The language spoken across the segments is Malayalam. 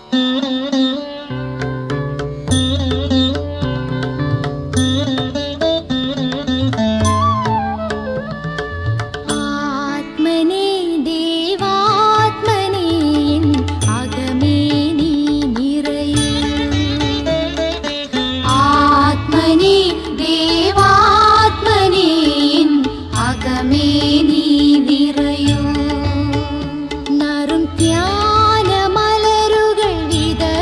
ആത്മനേ ദേവാത്മനേ എൻ അകമേ നീ നിറയൂ ആത്മനേ ദേവാത്മനേ എൻ അകമേ നീ നിറയൂ നറും ധ്യാനമലരുകൾ വിതറുമ്പോൾ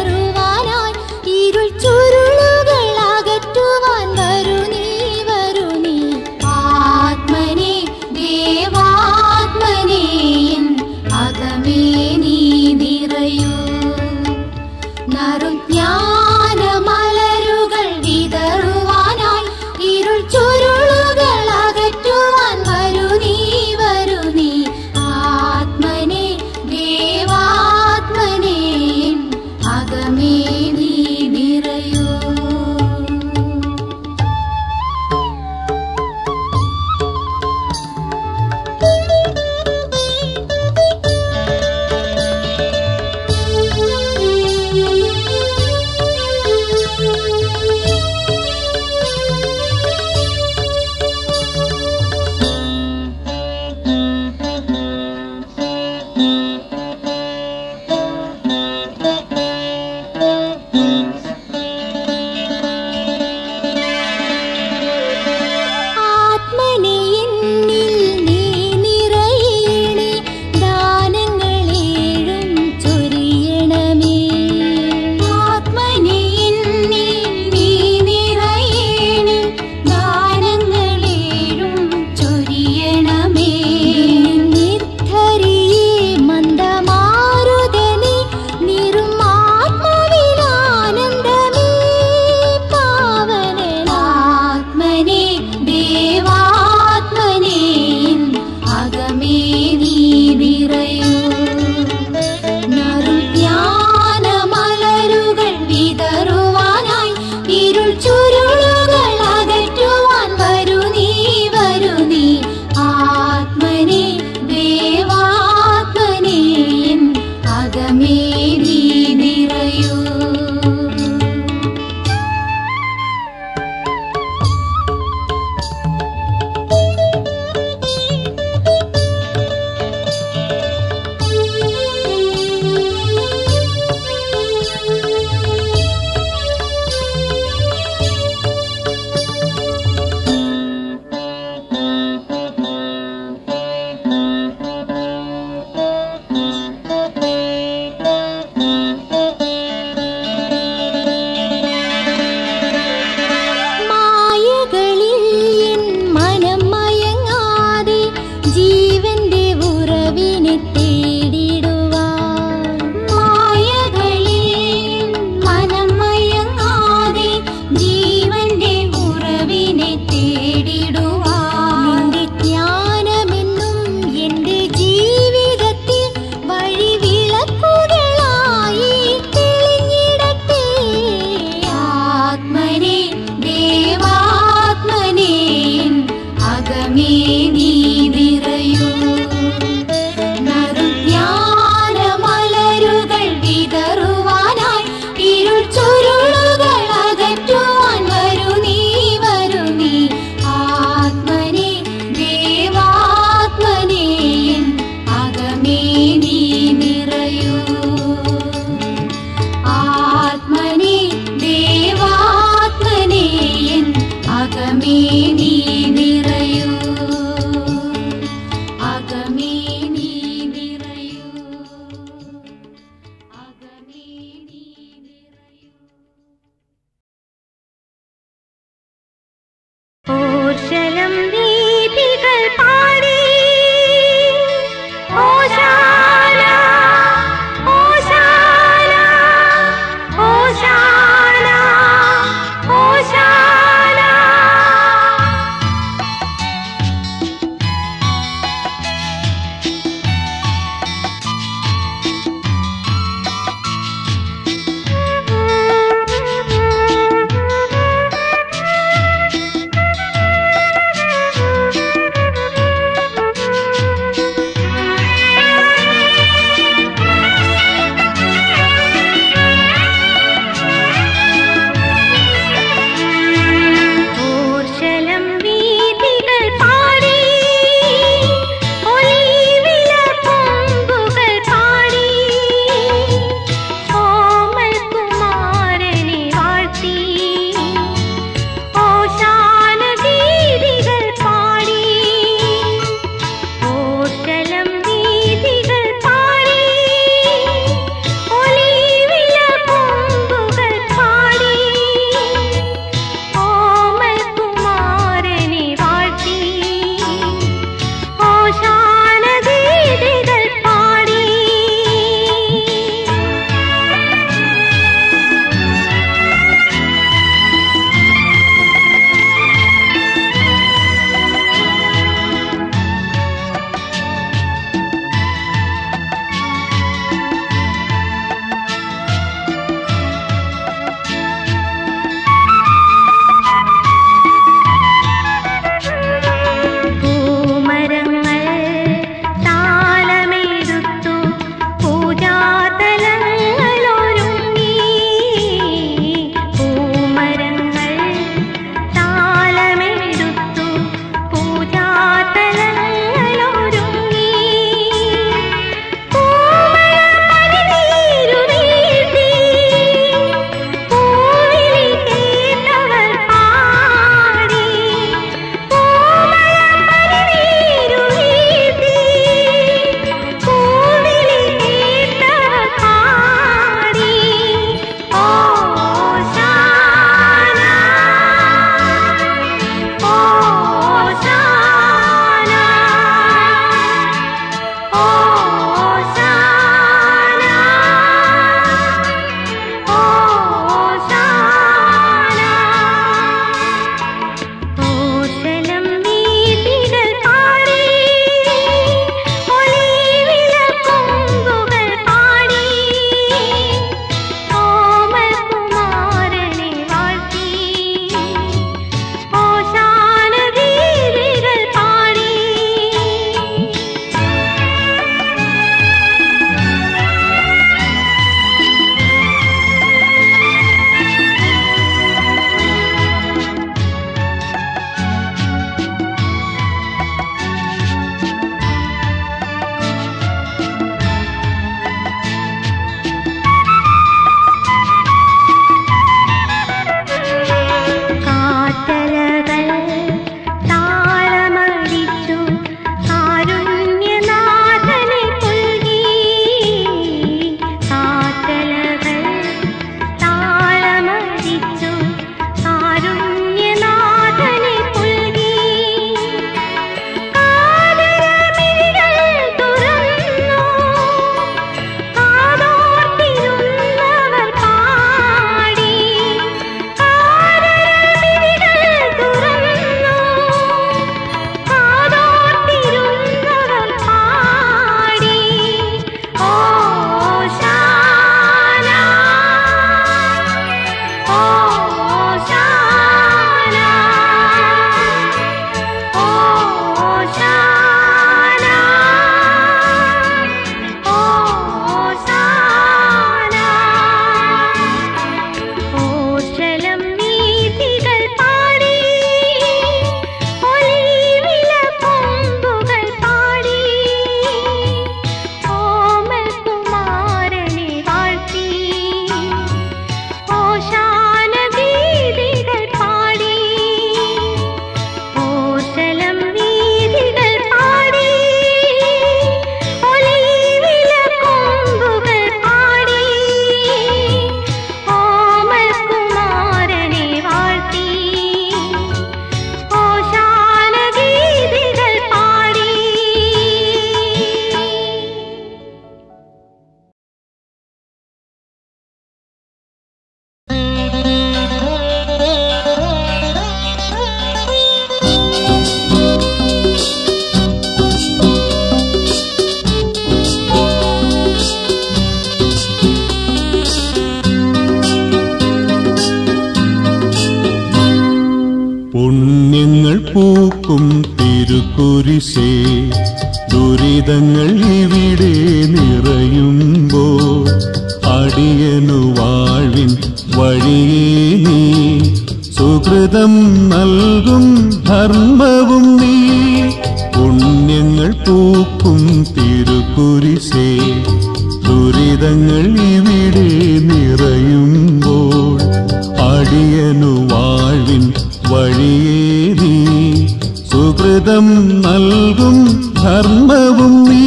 പൂക്കും തിരുക്കുരിശേ ദുരിതങ്ങൾ ഇവിടെ നിറയുമ്പോൾ അടിയനു വാഴ്വിൻ വഴിയേ നീ സുഹൃതം നൽകും ധർമ്മവും നീ പുണ്യങ്ങൾ പൂക്കും തിരുക്കുരിശേ ദുരിതങ്ങൾ ഇവിടെ നിറയുമ്പോൾ അടിയനു വാഴ്വിൻ വഴിയേ നീ സുഹൃതം നൽകും ധർമ്മവും നീ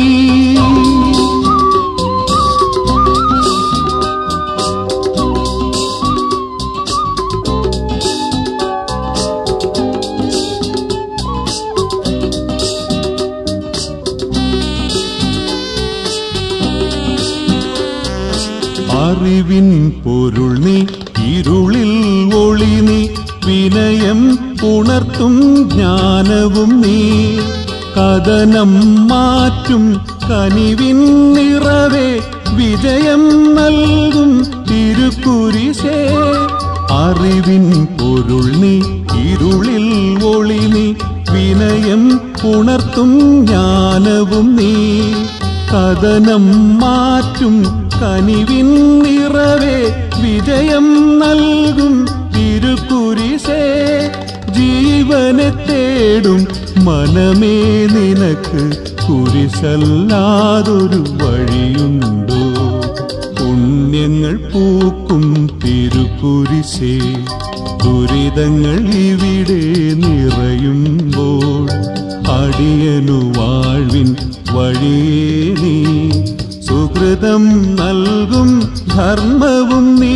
അറിവിൻ പൊരുൾ നീ ഇരുളിൽ ഒളി നീ വിനയം ഉണർത്തും ജ്ഞാനവും നീ കഥനം മാറ്റും കനിവിൻ നിറവേ വിജയം നൽകും തിരുക്കുരിശേ അറിവിൻ പൊരുൾ നീ ഇരുളിൽ ഒളി നീ വിനയം ഉണർത്തും ജ്ഞാനവും നീ കഥനം മാറ്റും കനിവിൻ നിറവേ വിജയം നൽകും തിരുക്കുരിശേ ജീവനെ തേടും മനമേ നിനക്ക് കുരിശല്ലാതൊരു വഴിയുണ്ടോ പുണ്യങ്ങൾ പൂക്കും തിരുക്കുരിശേ ദുരിതങ്ങൾ ഇവിടെ നിറയുമ്പോൾ അടിയനു വാഴ്വിൻ വഴിയേ നീ സുഹൃതം നൽകും ധർമ്മവും നീ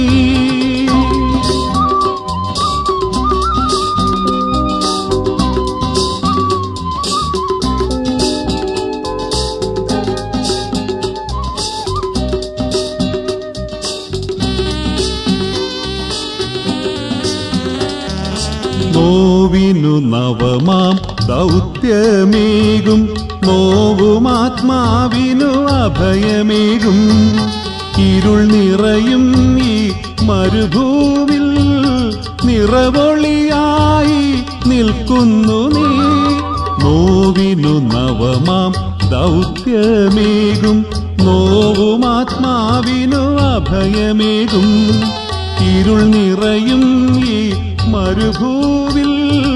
നോവിനു നവമാം ദൗത്യമേകും നോവുമാത്മാവിനു അഭയമേകും ഇരുൾ നിറയും ഈ മരുഭൂവിൽ നിറവൊളിയായി നിൽക്കുന്നു നീ നോവിനു നവമാം ദൗത്യമേകും നോവുമാത്മാവിനു അഭയമേകും ഇരുൾ നിറയും ഈ മരുഭൂവിൽ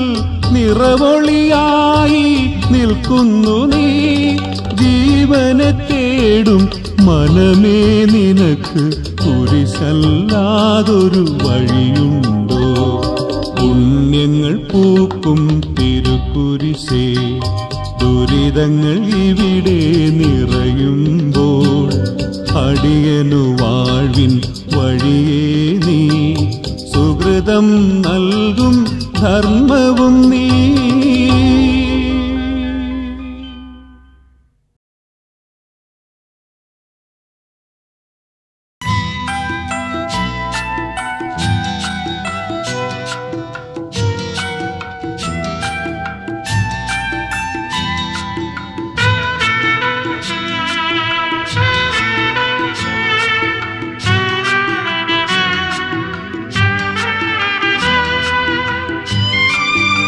നിറവൊളിയായി നിൽക്കുന്നു നീ ജീവനെ തേടും മനമേ നിനക്ക് കുരിശല്ലാതൊരു വഴിയുണ്ടോ പുണ്യങ്ങൾ പൂക്കും തിരുക്കുരിശേ ദുരിതങ്ങൾ ഇവിടെ നിറയുമ്പോൾ അടിയനു വാഴ്വിൻ വഴിയേ നീ സുഹൃതം നൽകും ധർമ്മവും നീ Thank you.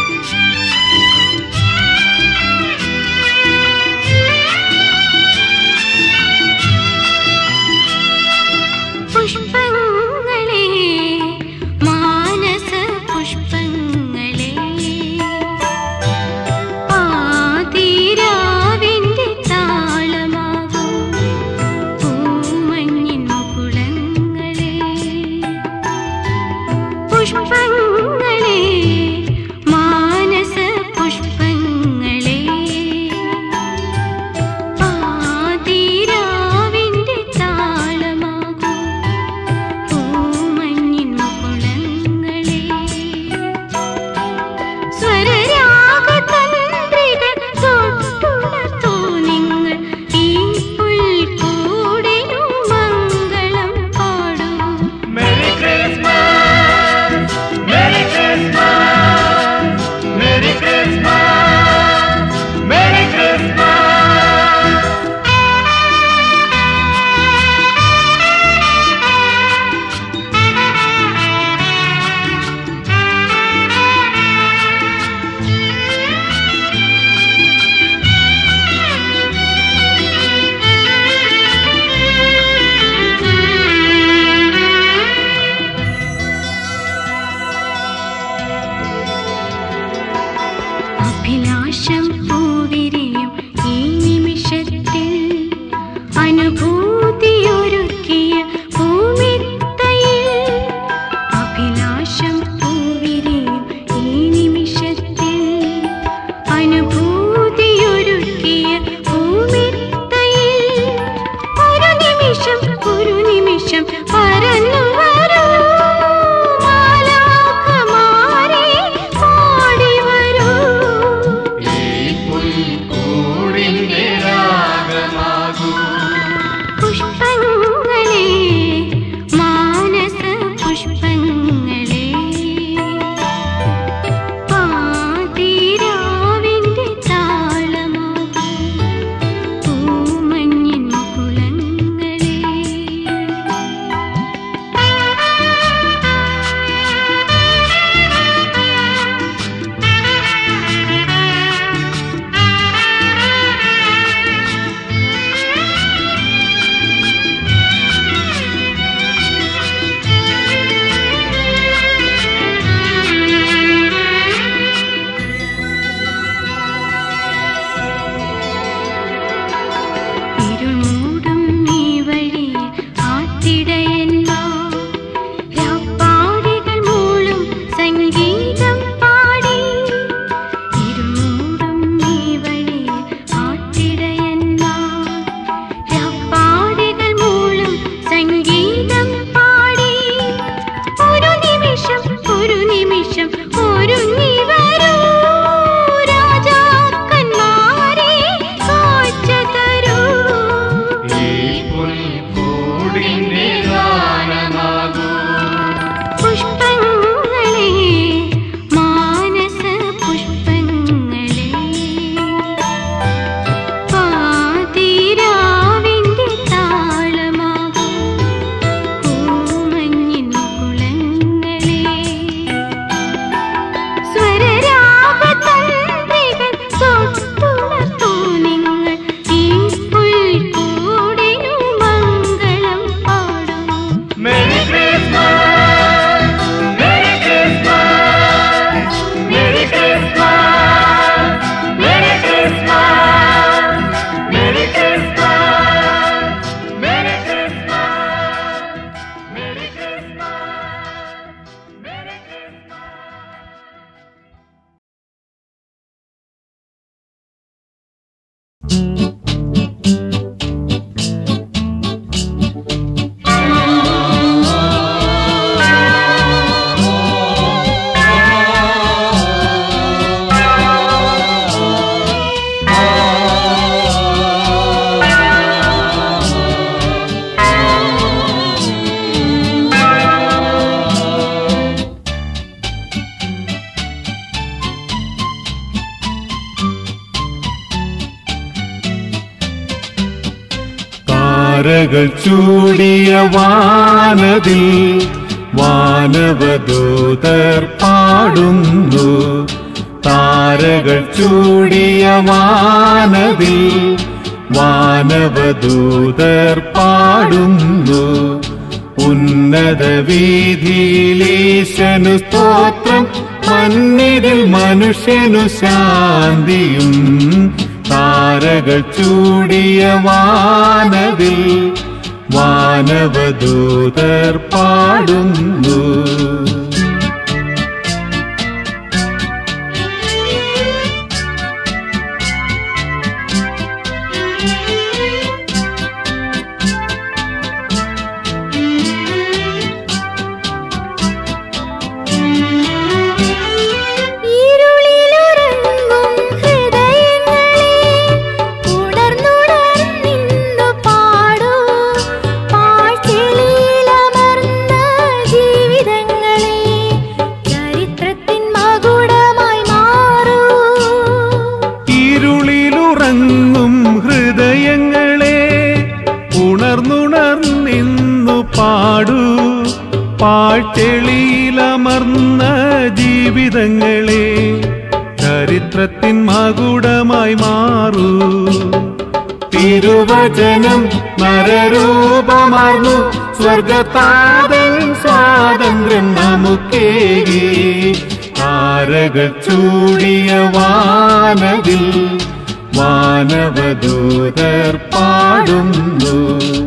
താരകൾ ചൂടിയ വാനതിൽ വാനവദൂതർ പാടുന്നു താരകൾ ചൂടിയ വാനതിൽ വാനവദൂതർ പാടുന്നു ഉന്നത വീതിയിലീശനു സ്തോത്രം മന്നിതിൽ മനുഷ്യനു ശാന്തിയും താരകൾ ചൂടിയ വാനതിൽ വാനവദൂതർ പാടുന്നു ഇരുളിലുറങ്ങും ഹൃദയങ്ങളെ ഉണർന്നുണർന്നിന്നു പാടൂ പാഴ്ചെളിയിലമർന്ന ജീവിതങ്ങളെ ചരിത്രത്തിൻ മകുടമായി മാറൂ ഇരുളിലുറങ്ങും ഹൃദയങ്ങളെ ഉണർന്നുണർന്നിന്നു പാടൂ പാഴ്ചെളിയിലമർന്ന ജീവിതങ്ങളെ ചരിത്രത്തിൻ മകുടമായി മാറൂ തിരുവചനം നരരൂപമാർന്നു സ്വർഗത്താതൻ സ്വാതന്ത്ര്യം നമുക്കേകി താരകൾ ചൂടിയ വാനതിൽ വാനവദൂതർ പാടുന്നു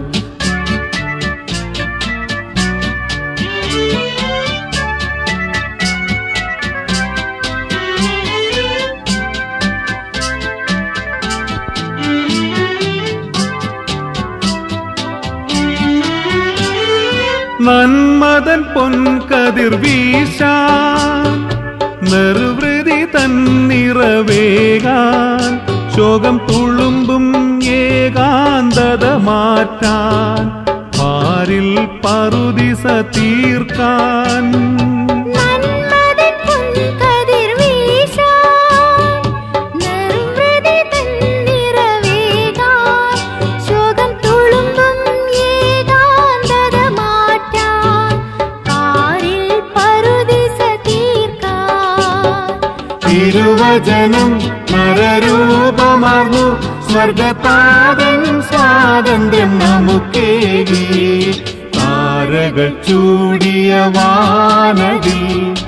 നന്മതൻ പൊൻകതിർ വീശാൻ നിർവൃതി തന്നിറവേകാൻ ശോകം തുളുമ്പും ഏകാന്തത മാറ്റാൻ പാരിൽ പറുദിസ തീർക്കാൻ നന്മതൻ പൊൻകതിർ വീശാൻ നിർവൃതി തന്നിറവേകാൻ ശോകം തുളുമ്പും ഏകാന്തത മാറ്റാൻ പാരിൽ പറുദിസ തീർക്കാൻ തിരുവചനം നരരൂപമാർന്നു സ്വർഗത്താതൻ സ്വാതന്ത്ര്യം നമുക്കേകി താരകൾ ചൂടിയ വാനതിൽ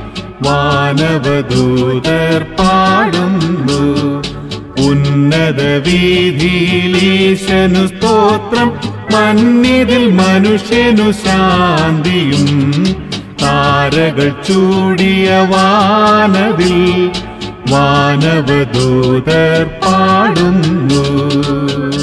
വാനവദൂതർ പാടുന്നു ഉന്നത വീതിയിലീശനു സ്തോത്രം മന്നിതിൽ മനുഷ്യനു ശാന്തിയും താരകൾ ചൂടിയ വാനതിൽ വാനവദൂതർ പാടുന്നു